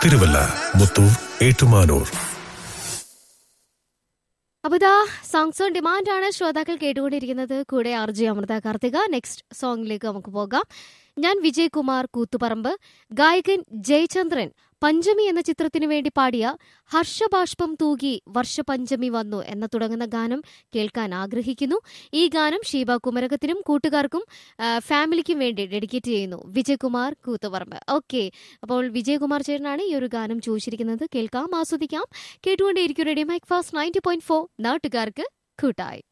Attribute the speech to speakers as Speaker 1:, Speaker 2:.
Speaker 1: തിരുവല്ല മുത്തൂർ ഏറ്റുമാനൂർ
Speaker 2: അപ്പൊ ഇതാ songs on demand ആണ് ശ്രോതാക്കൾ കേട്ടുകൊണ്ടിരിക്കുന്നത് കൂടെ R J Amrutha Karthika next സോങ്ങിലേക്ക് നമുക്ക് പോകാം ഞാൻ വിജയ് കുമാർ കൂത്തുപറമ്പ് ഗായകൻ ജയചന്ദ്രൻ പഞ്ചമി എന്ന ചിത്രത്തിനു വേണ്ടി പാടിയ ഹർഷബാഷ്പം തൂകി വർഷപഞ്ചമി വന്നു എന്ന തുടങ്ങുന്ന ഗാനം കേൾക്കാൻ ആഗ്രഹിക്കുന്നു ഈ ഗാനം ഷീബ കുമരകത്തിനും കൂട്ടുകാർക്കും ആ, ഫാമിലിക്കും വേണ്ടി ഡെഡിക്കേറ്റ് ചെയ്യുന്നു വിജയകുമാർ കൂത്തുപറമ്പ് ഓക്കെ അപ്പോൾ വിജയകുമാർ ചേട്ടനാണ് ഈ ഒരു ഗാനം ചോദിച്ചിരിക്കുന്നത് കേൾക്കാം ആസ്വദിക്കാം കേട്ടുകൊണ്ടേയിരിക്കും radio Mike fast ninety point four നാട്ടുകാർക്ക് കൂട്ടായി